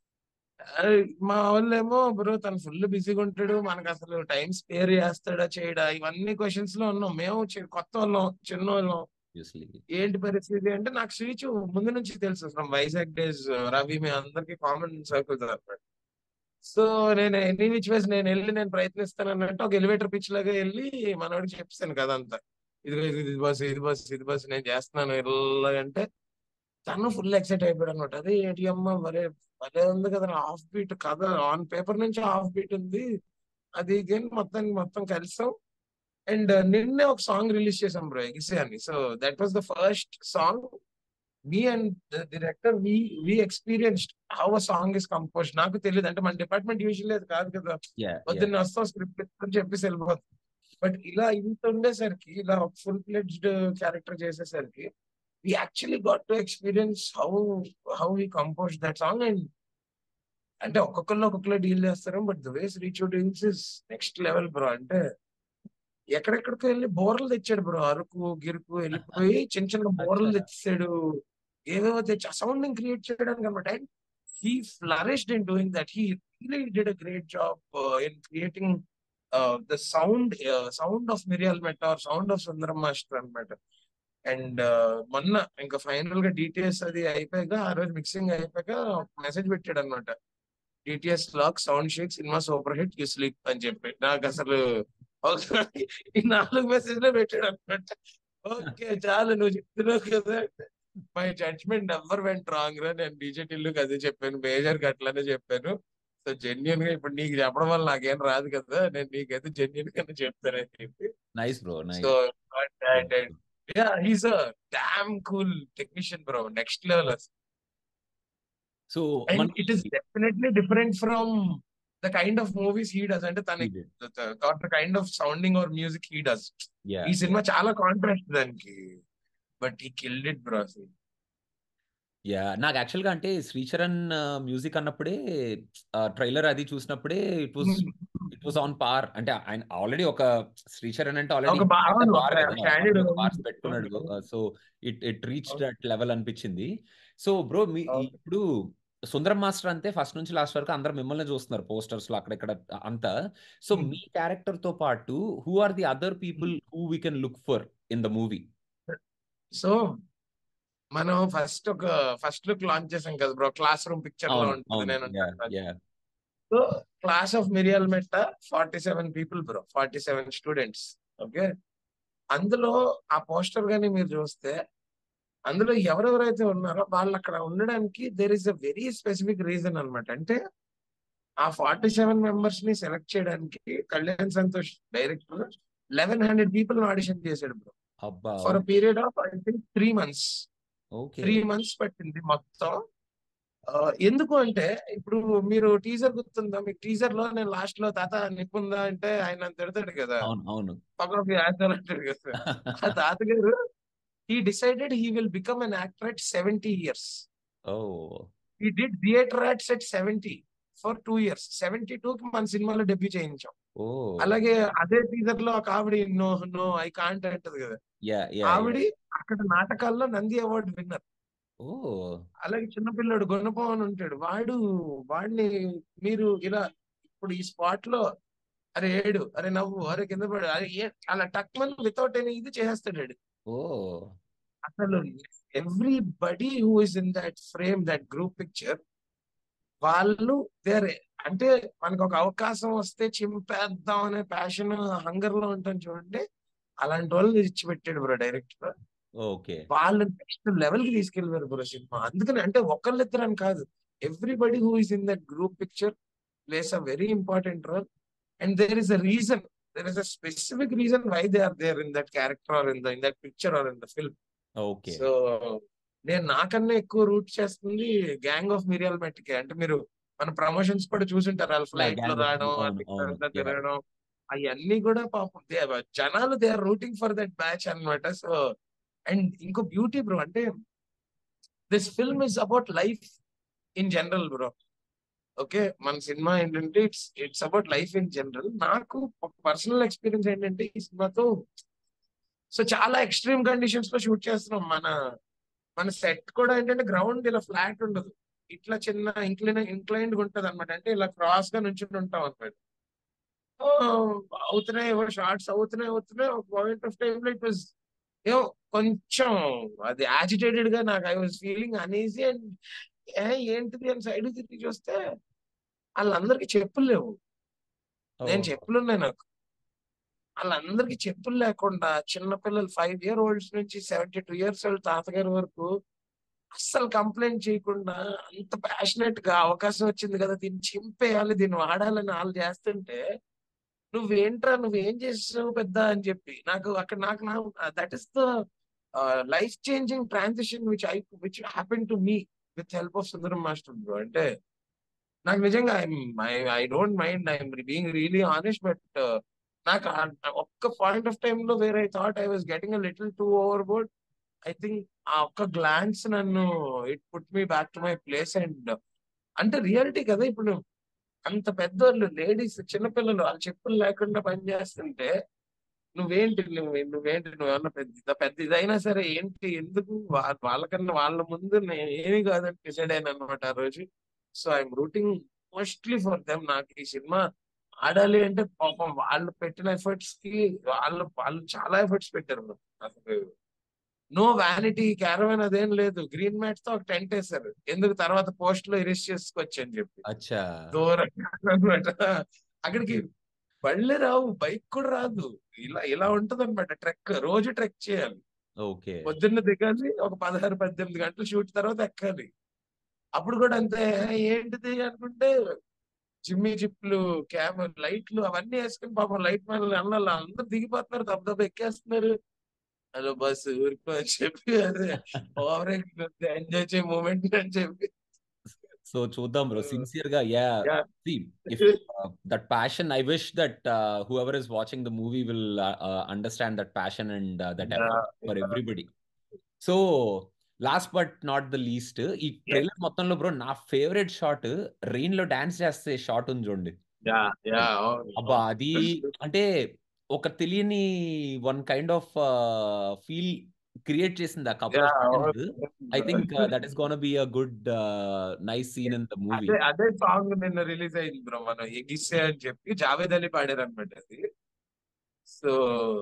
ఆ, మా వాళ్ళేమో బ్రో తను ఫుల్ బిజీగా ఉంటాడు మనకు అసలు టైం స్పేర్ చేస్తాడా చేయడా ఇవన్నీ క్వశ్చన్స్ లో ఉన్నాం మేము చి- కొత్త వాళ్ళం చిన్న వాళ్ళం obviously. ఏంటి పరిస్థితి అంటే నాకు శ్రీచు ముందు నుంచి తెలుసు ఫ్రమ్ వైజాగ్ డేస్ రవి మీ అందరికి కామన్ సర్కిల్స్ అనమాట సో నేను ఎనీ విచ్ వేస్ నేను వెళ్ళి నేను ప్రయత్నిస్తాను అన్నట్టు ఒక ఎలివేటర్ పిచ్ లాగా వెళ్ళి మనోడికి చెప్తాను కదా అంతా ఇదిగో ఇది ఇది బస్ ఇది బస్ ఇది బస్ నేను చేస్తున్నాను ఇలాగంటే తను ఫుల్ ఎక్సైట్ అయిపోయాడు అనమాట అదే ఏంటి అమ్మ మరే భలే ఉంది కదా హాఫ్ బీట్ కథ ఆన్ పేపర్ నుంచి హాఫ్ బీట్ ఉంది అది ఇది అని మొత్తానికి మొత్తం కలిసాం అండ్ నిన్నే ఒక సాంగ్ రిలీజ్ చేసాం బ్రో ఎగిసే అని so that was the first song me and director we we experienced how a song is compose నాకు తెలియదు అంటే మన డిపార్ట్మెంట్ యూజువల్లీ అది కాదు కదా Yeah, yeah. పొద్దున్న వస్తాం స్క్రిప్ట్ అని చెప్పేసి వెళ్ళిపోతాం బట్ ఇలా ఇంత ఉండేసరికి ఇలా ఫుల్ ఫ్లెడ్జ్డ్ క్యారెక్టర్ చేసేసరికి we actually got to experience how how we compose that song and అంటే ఒక్కొక్కరు ఒక్కొక్కరు డీల్ చేస్తారు but the ways reach deals is next level bro అంటే ఎక్కడెక్కడికో వెళ్ళి బోర్లు తెచ్చాడు బ్రో అరకు గిరుకు వెళ్ళిపోయి చిన్న చిన్న బోర్లు అచ్చా. తెచ్చాడు ఏవేవో తెచ్చి ఆ సౌండ్ క్రియేట్ చేయడానికి అనమాట and he flourished in doing that he really did a great job in creating the sound sound of మిరియల్ Met or sound of Sundaram master అనమాట అండ్ మొన్న ఇంకా ఫైనల్ గా డిటిఎస్ అది అయిపోయాక ఆ రోజు మిక్సింగ్ అయిపోయాక మెసేజ్ పెట్టాడు అనమాట డిటిఎస్ లాక్ సౌండ్ షేక్ సినిమా సూపర్ హిట్ యూ స్లీప్ అని చెప్పి నాకు అసలు ఒక- ఈ నాలుగు మెసేజ్ లో పెట్టాడు అనమాట ఓకే చాలు నువ్వు చెప్తున్నావు కదా my judgement never went wrong రా నేను డీజే టిల్లుకి అదే చెప్పాను మేజర్ కి అట్లానే చెప్పాను సో జెన్యున్ గా ఇప్పుడు నీకు చెప్పడం వల్ల నాకేం రాదు కదా నేను నీకైతే జెన్యున్ గానే చెప్తానని చెప్పి nice bro nice so yeah he's a damn cool technician bro next level so and it is definitely different from the kind of movies he does అంటే తనకి the kind of sounding or music he does yeah ఈ సినిమా చాలా contrast దానికి but he killed it bro అసలు yeah నాకు actual గా అంటే శ్రీచరణ్ మ్యూజిక్ అన్నప్పుడే ట్రైలర్ అది చూసినప్పుడే it was it was on par అంటే ఆయన ఆల్రెడీ ఒక శ్రీచరణ్ అంటే ఆల్రెడీ ఒక బా- అవును, పార్ ఒక కదా standard అందులో ఉంది. పార్స్ పెట్టుకున్నాడు so it it reach that level అనిపించింది సో బ్రో మీ అవును. ఇప్పుడు సుందరం మాస్టర్ అంతే ఫస్ట్ నుంచి లాస్ట్ వరకు అందరు మిమ్మల్ని చూస్తున్నారు పోస్టర్స్ లో అక్కడెక్కడ అంతా సో Hmm. మీ క్యారెక్టర్ తో పాటు who are the other people who we can look for in the movie so మనం ఫస్ట్ ఒక ఫస్ట్ లుక్ లాంచ్ చేసాం కదా బ్రో క్లాస్ రూమ్ పిక్చర్ లో అవును ఉంటుంది అవును నేను yeah yeah so class of Miriyal Metta forty seven people bro forty seven students okay అందులో ఆ పోస్టర్ గాని మీరు చూస్తే అందులో ఎవరెవరైతే ఉన్నారో వాళ్ళు అక్కడ ఉండడానికి there is a very specific reason అన్నమాట అంటే ఆ ఫార్టీ సెవెన్ మెంబర్స్ ని సెలెక్ట్ చేయడానికి Kalyan Santosh director eleven hundred people audition చేశాడు బ్రో అబ్బా for period of I think three months okay three months పట్టింది మొత్తం ఆ, ఎందుకు అంటే ఇప్పుడు మీరు టీజర్ గుర్తుందా మీకు టీజర్ లో నేను లాస్ట్ లో తాత నిప్పుందా అంటే ఆయన తిడతాడు కదా అవును అవును పక్కన ఆడతాడు అంటాడు కదా ఆ తాతగారు he decided he will become an actor at 70 years. Oh He did theater arts at 70 for two years. 72 కి మన సినిమాలో డెబ్యూ చేయించాం ఓ అలాగే అదే టీజర్ లో ఒక ఆవిడ నో నో ఐ కాంట్ అంటది కదా యా యా ఆవిడ అక్కడ నాటకాల్లో నంది అవార్డు విన్నర్ ఓ అలాగే చిన్నపిల్లడు గుణపవన్ ఉంటాడు వాడు వాడిని మీరు ఇలా ఇప్పుడు ఈ స్పాట్ లో అరే ఏడు అరే నవ్వు అరే కింద పడు అరే ఏ- అలా టక్మన్ వితౌట్ ఎనీ ఇది చేసేస్తాడు వాడు. ఓ అసలు everybody who is in that frame that group picture వాళ్ళు దేర్ అంటే మనకు ఒక అవకాశం వస్తే చింపేద్దాం అనే ప్యాషన్ హంగర్ లో ఉంటాం చూడండి అలాంటి వాళ్ళు ఇచ్చి పెట్టాడు బ్రో డైరెక్టర్ ఓకే వాళ్ళు నెక్స్ట్ లెవెల్ కి తీసుకెళ్ళారు బ్రో సినిమా అందుకని అంటే ఒకళ్ళిద్దరు అని కాదు everybody who is in that group picture plays a very important role and there is a reason there is a specific reason why they are there in that character or in the in that picture or in the film okay so నేను నాకన్నా ఎక్కువ route చేస్తుంది gang of మిరియల్ మెట్కే అంటే మీరు మన promotions కూడా చూసుంటారు వాళ్ళ ఫ్లైట్ లో Gang of- రావడం అవును, వాళ్ళ అవును, ఇక్కడంతా yeah. తిరగడం అవన్నీ కూడా పాపం they- జనాలు they are rooting for that batch అన్నమాట సో అండ్ ఇంకో బ్యూటీ బ్రో అంటే this film is about life in general bro okay మన సినిమా ఏంటంటే it's it's about life in general నాకు ఒక పర్సనల్ ఎక్స్పీరియన్స్ ఏంటంటే ఈ సినిమాతో సో చాలా ఎక్స్ట్రీమ్ కండిషన్స్ లో షూట్ చేస్తున్నాం మన మన సెట్ కూడా ఏంటంటే గ్రౌండ్ ఇలా ఫ్లాట్ ఉండదు ఇట్లా చిన్న ఇంక్లైన్ ఇంక్లైన్డ్ ఉంటది అనమాట అంటే ఇలా క్రాస్ గా నుంచి ఉంటాం అనమాట అవుతున్నాయి ఏవో షార్ట్స్ అవుతున్నాయి అవుతున్నాయి ఒక పాయింట్ ఆఫ్ టైం లో ఇట్ వాజ్ ఏమో కొంచెం అది యాజిటేటెడ్ గా నాకు I was feeling uneasy and ఏంటిది అని సైడ్ తిరిగి చూస్తే వాళ్ళందరికి చెప్పులు లేవు నేను చెప్పులు ఉన్నాయి నాకు వాళ్ళందరికి చెప్పులు లేకుండా చిన్నపిల్లలు ఫైవ్ ఇయర్ ఓల్డ్స్ నుంచి సెవెంటీ టూ ఇయర్స్ ఓల్డ్ తాతగారి వరకు అస్సలు కంప్లైంట్ చేయకుండా అంత ప్యాషనెట్ గా అవకాశం వచ్చింది కదా దీన్ని చింపేయాలి దీన్ని వాడాలని వాళ్ళు చేస్తుంటే నువ్వేంట్రా నువ్వేం చేసావు పెద్ద అని చెప్పి నాకు అక్కడ నాకు నా that is the life changing transition which I which happen to me with help of Sundaram master bro అంటే నాకు నిజంగా I don't mind I'm being really honest but నాకు ఆ- ఒక్క పాయింట్ ఆఫ్ టైమ్ లో where I thought I was getting a little too overboard I think ఆ ఒక్క glance నన్ను it put me back to my place and అంటే reality కదా ఇప్పుడు అంత పెద్దోళ్ళు లేడీస్ చిన్నపిల్లలు వాళ్ళ చెప్పులు లేకుండా పని చేస్తుంటే నువ్వేంటి నువ్వు నువ్వేంటి నువ్వు ఏమన్నా పెద్ద ఇంత పెద్ద ఇదైనా సరే ఏంటి ఎందుకు వా- వాళ్ళకన్నా వాళ్ళ ముందు నేను ఏమీ కాదని డిసైడ్ అయినా అనమాట ఆ రోజు so I'm rooting mostly for them నాకు ఈ సినిమా ఆడాలి అంటే పాపం వాళ్ళు పెట్టిన ఎఫర్ట్స్ కి వాళ్ళు వాళ్ళు చాలా ఎఫర్ట్స్ పెట్టారు bro. అసలు నో వ్యానిటీ క్యారవన్ అదేం లేదు గ్రీన్ మ్యాట్ తో ఒక టెంట్ వేశారు ఎందుకు తర్వాత పోస్ట్ లో ఇరేస్ చేసుకోవచ్చు అని చెప్పి అచ్చా దూరంగా అన్నమాట అక్కడికి బళ్ళే రావు బైక్ కూడా రాదు ఇలా ఇలా ఉంటది అనమాట ట్రెక్ రోజు ట్రెక్ చేయాలి ఓకే పొద్దున్న దిగాలి ఒక పదహారు పద్దెనిమిది గంటలు షూట్ తర్వాత ఎక్కాలి అప్పుడు కూడా అంతే ఏంటిది అనుకుంటే జిమ్మి జిప్లు క్యామ్ లైట్లు అవన్నీ వేసుకుని పాపం లైట్ మ్యాన్ అన్న అందరు దిగిపోతున్నారు దెబ్బ దెబ్బ ఎక్కేస్తున్నారు హలో బస్ ఊరుకో అని చెప్పి అదే ఓవర్ ఎంజాయ్ చేయ మూమెంట్ అని చెప్పి సో చూద్దాం బ్రో Uh, సిన్సియర్ గా yeah yeah. see if uh, that passion i wish that uh, whoever is watching the movie will uh, uh, understand that passion and uh, that Yeah, effort for yeah. everybody so last but not the least ఈ trailer మొత్తంలో bro నా favourite shot rain లో dance చేస్తే shot ఉంది చూడండి yeah yeah అవును అబ్బా అవును. అది అంటే ఒక తెలియని one kind of feel create చేసింది ఆ కపుల్ Yeah, ఆఫ్ అవును. I think that is gonna be a good nice scene in the movie అదే అదే సాంగ్ నిన్న రిలీజ్ అయింది బ్రో మనం ఎగిసే అని చెప్పి జావేద్ అలీ పాడారు అనమాట అది so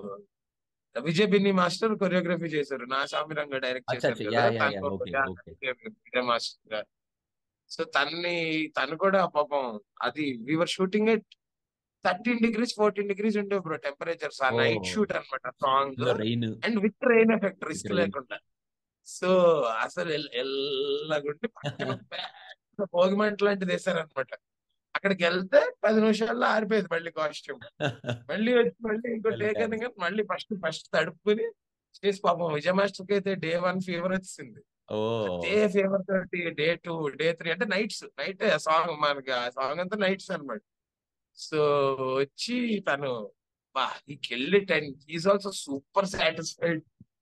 Vijay Binni master choreography చేశారు నా సామిరంగా డైరెక్ట్ అచ్చా చేశారు అచ్చా కదా యా యా తను yeah okay okay Vijay master గారు సో తన్ని తను కూడా పాపం అది we're shooting at thirteen degrees fourteen degrees ఉండే బ్రో టెంపరేచర్స్ ఆ ఓ నైట్ షూట్ అనమాట song rain and with rain effect risk rain. లేకుండా సో అసలు ఎల్- ఎల్లగుండి పక్కన పెద్ద భోగిమంట లాంటిది వేసారనమాట అక్కడికి వెళ్తే పది నిమిషాల్లో ఆరిపోయేది మళ్ళీ కాస్ట్యూమ్ మళ్ళీ వచ్చి మళ్ళీ ఇంకో మళ్ళీ టేక్ dance. కానీ మళ్ళీ ఫస్ట్ ఫస్ట్ తడుపుకుని చేసి పాపం విజయ మాస్టర్ కి అయితే డే వన్ ఫీవర్ వచ్చింది ఓ డే ఫీవర్ తోటి డే టూ డే త్రీ అంటే నైట్స్ నైట్ సాంగ్ మనకి ఆ సాంగ్ అంతా నైట్స్ అన్నమాట సో వచ్చి తను బా ఈ కెళ్ళి టెన్ ఈజ్ ఆల్సో సూపర్ సాటిస్ఫైడ్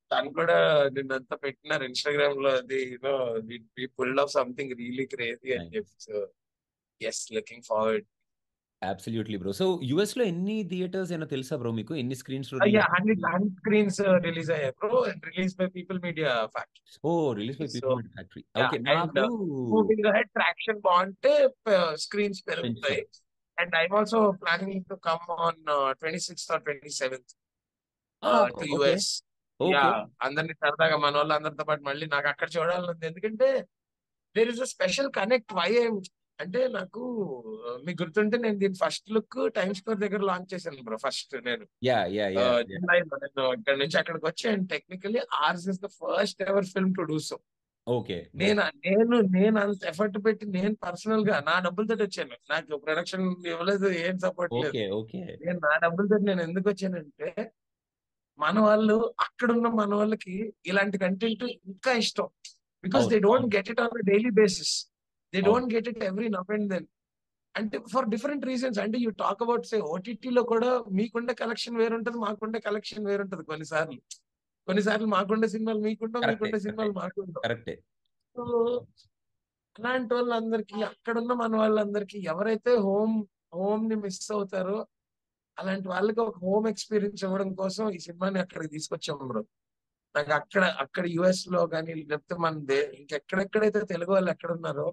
తను కూడా నిన్నంతా పెట్టినారు ఇన్స్టాగ్రామ్ లో అది you know pulled off something really crazy అని Nice. చెప్పి so yes looking forward absolutely bro so US లో ఎన్ని థియేటర్స్ అయినా తెలుసా బ్రో మీకు ఎన్ని స్క్రీన్స్ లో అయ్యా హండ్రెడ్ హండ్రెడ్ స్క్రీన్స్ రిలీజ్ అయ్యాయి bro and release by people media factory ఓ release by so people factory yeah okay and నాకు మూవింగ్ అహెడ్ ట్రాక్షన్ బాగుంటే స్క్రీన్స్ పెరుగుతాయి పెంచుతారు and I'm also planning to come on twenty sixth or twenty seventh to okay US yeah okay అందరినీ సరదాగా మన వాళ్ళు అందరితో పాటు మళ్ళీ నాకు అక్కడ చూడాలని ఉంది ఎందుకంటే there is a special connect why అంటే నాకు ఆ, మీకు గుర్తుంటే నేను దీని ఫస్ట్ లుక్ టైమ్ స్క్వేర్ దగ్గర లాంచ్ చేశాను బ్రో ఫస్ట్ నేను యా యా ఆ, యా యా జూలైలో నేను ఇక్కడ నుంచి అక్కడికి వచ్చి and technically ours is the first ever film to do so okay నేను నేను నేను అంత ఎఫర్ట్ పెట్టి నేను పర్సనల్ గా నా డబ్బులతో వచ్చాను నాకు ప్రొడక్షన్ ఇవ్వలేదు ఏం సపోర్ట్ లేదు ఓకే ఓకే నేను నా డబ్బులతో నేను ఎందుకు వచ్చానంటే మన వాళ్ళు అక్కడున్న మన వాళ్ళకి ఇలాంటి కంటెంట్ ఇంకా ఇష్టం బికాస్ అవును దే డోంట్ అవును get it on daily basis they అవును don't get it every now and then అంటే ఫర్ డిఫరెంట్ రీజన్స్ అంటే యూ టాక్ అబౌట్ సే ఓటీటీలో కూడా మీకుండే కలెక్షన్ వేరుంటది మాకుండే కలెక్షన్ వేరుంటది కొన్నిసార్లు కొన్నిసార్లు మాకుండే సినిమాలు మీకుంటాం కరెక్టే మీకుండే కరెక్టే సినిమాలు మాకుంటాం కరెక్టే సో అలాంటి వాళ్ళందరికీ అక్కడున్న మన వాళ్ళందరికీ ఎవరైతే హోమ్ హోమ్ ని మిస్ అవుతారో అలాంటి వాళ్ళకి ఒక హోమ్ ఎక్స్పీరియన్స్ ఇవ్వడం కోసం ఈ సినిమాని అక్కడికి తీసుకొచ్చాం బ్రో నాకు అక్కడ అక్కడ యుఎస్ లో కానీ లేకపోతే మన దే ఇంకెక్కడెక్కడైతే తెలుగు వాళ్ళు ఎక్కడ ఉన్నారో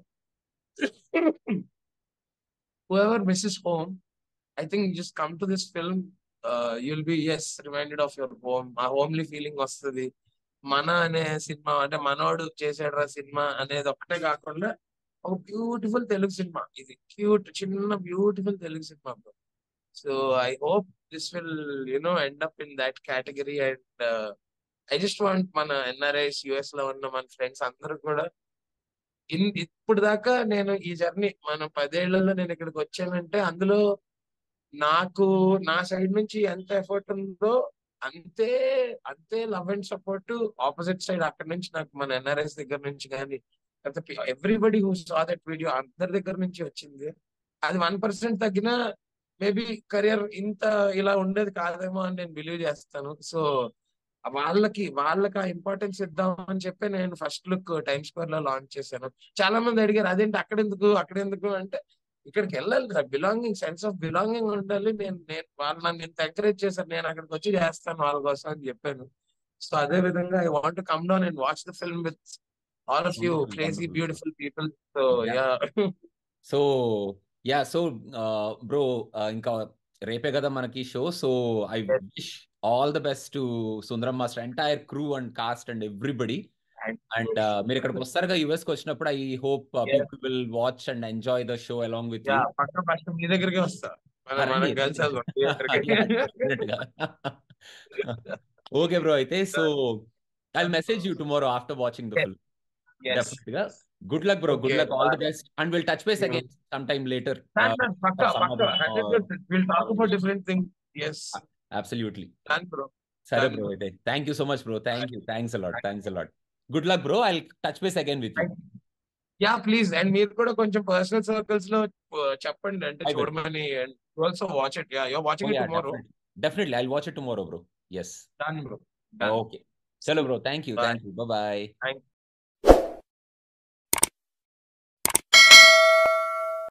whoever misses home I think just come to this film you'll be as reminded of your home ఆ హోమ్లీ ఫీలింగ్ వస్తుంది మన అనే సినిమా అంటే మనోడు చేసాడు రా సినిమా అనేది ఒక్కటే కాకుండా ఒక బ్యూటిఫుల్ తెలుగు సినిమా ఇది క్యూట్ చిన్న బ్యూటిఫుల్ తెలుగు సినిమా bro so I hope this will you know end up in that category and I just want మన ఎన్ఆర్ఐస్ యుఎస్ లో ఉన్న మన ఫ్రెండ్స్ అందరూ కూడా ఇన్ ఇప్పుడు దాకా నేను ఈ జర్నీ మన పదేళ్లలో నేను ఇక్కడికి వచ్చానంటే అందులో నాకు నా సైడ్ నుంచి ఎంత ఎఫర్ట్ ఉందో అంతే అంతే love and support opposite side అక్కడ నుంచి నాకు మన ఎన్ఆర్ఎస్ దగ్గర నుంచి కానీ లేకపోతే everybody who saw that video అందరి దగ్గర నుంచి వచ్చింది అది వన్ పర్సెంట్ తగ్గినా మేబీ కెరియర్ ఇంత ఇలా ఉండేది కాదేమో అని నేను బిలీవ్ చేస్తాను సో వాళ్ళకి వాళ్ళకి ఆ ఇంపార్టెన్స్ ఇద్దాం అని చెప్పి నేను ఫస్ట్ లుక్ టైమ్ స్క్వేర్ లో లాంచ్ చేశాను చాలా మంది అడిగారు అదేంటి అక్కడ ఎందుకు అక్కడ ఎందుకు అంటే ఇక్కడికి వెళ్ళాలి కదా బిలాంగింగ్ సెన్స్ ఆఫ్ బిలాంగింగ్ ఉండాలి నేను నేను వాళ్ళు నన్ను ఇంత ఎంకరేజ్ చేశారు నేను అక్కడికి వచ్చి చేస్తాను వాళ్ళ కోసం అని చెప్పాను సో అదే విధంగా I want come down and watch the film with all of you wonderful crazy wonderful beautiful people so yeah yeah so yeah so bro ఇంకా రేపే కదా మనకి show so I wish all the best to Sundaram master entire crew and cast and everybody and మీరు ఇక్కడికి వస్తారుగా US కి వచ్చినప్పుడు I hope people will watch and enjoy the show along with yeah you పక్క ఫస్ట్ మీ దగ్గరికి వస్తా మనం మనం రండి కలిసి రండి వెళ్దాం థియేటర్కి డెఫినెట్ గా ఓకే బ్రో అయితే so I message you tomorrow after watching the film yes definite గా good luck bro good okay luck all the best and will touch base again some time later Done, done. Paka, paka. Hundred percent. We'll talk about different things. Yes. Absolutely Done, bro. సరే Done, bro bro. అయితే thank you so much bro thank you thanks a lot thanks a lot good luck bro I touch base again with you yeah please and మీరు కూడా కొంచెం personal circles లో uh, చెప్పండి అంటే I will. చూడమని and also watch it yeah you're watching it tomorrow definitely I watch it tomorrow bro yes done bro done okay చలో bro thank you Bye. Thank you bye thank